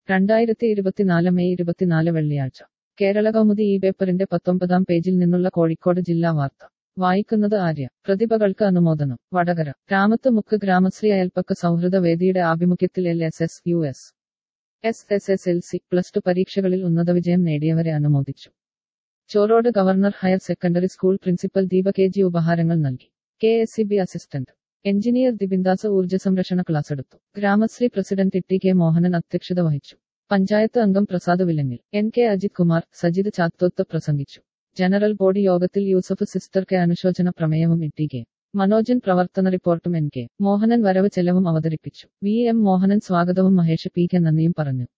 രണ്ടായിരത്തി ഇരുപത്തിനാല് മെയ് ഇരുപത്തിനാല് വെള്ളിയാഴ്ച കേരള കൗമുദി ഈ പേപ്പറിന്റെ പത്തൊമ്പതാം പേജിൽ നിന്നുള്ള കോഴിക്കോട് ജില്ലാ വാർത്ത വായിക്കുന്നത് ആര്യ പ്രതിഭകൾക്ക് അനുമോദനം വടകര രാമത്ത് മുക്ക് ഗ്രാമശ്രീ അയൽപ്പക്ക സൗഹൃദ വേദിയുടെ ആഭിമുഖ്യത്തിൽ L S S U S S S S L C plus two പരീക്ഷകളിൽ ഉന്നത വിജയം നേടിയവരെ അനുമോദിച്ചു Chorode governor higher secondary school principal Deepa K G ഉപഹാരങ്ങൾ നൽകി K S E B assistant engineer Dibindas ഊർജ്ജ സംരക്ഷണ ക്ലാസ് എടുത്തു Gramashree president T K Mohanan അധ്യക്ഷത വഹിച്ചു പഞ്ചായത്ത് അംഗം പ്രസാദ് വിലങ്ങിൽ എൻ കെ അജിത് കുമാർ സജിത് ചാത്തോത്ത് പ്രസംഗിച്ചു ജനറൽ ബോഡി യോഗത്തിൽ യൂസഫ് സിസ്റ്റർ കെ അനുശോചന പ്രമേയവും ഇ ടി കെ മനോജൻ പ്രവർത്തന റിപ്പോർട്ടും എൻ കെ മോഹനൻ വരവ് ചെലവും അവതരിപ്പിച്ചു വി എം മോഹനൻ സ്വാഗതവും മഹേഷ് പി കെ നന്ദിയും പറഞ്ഞു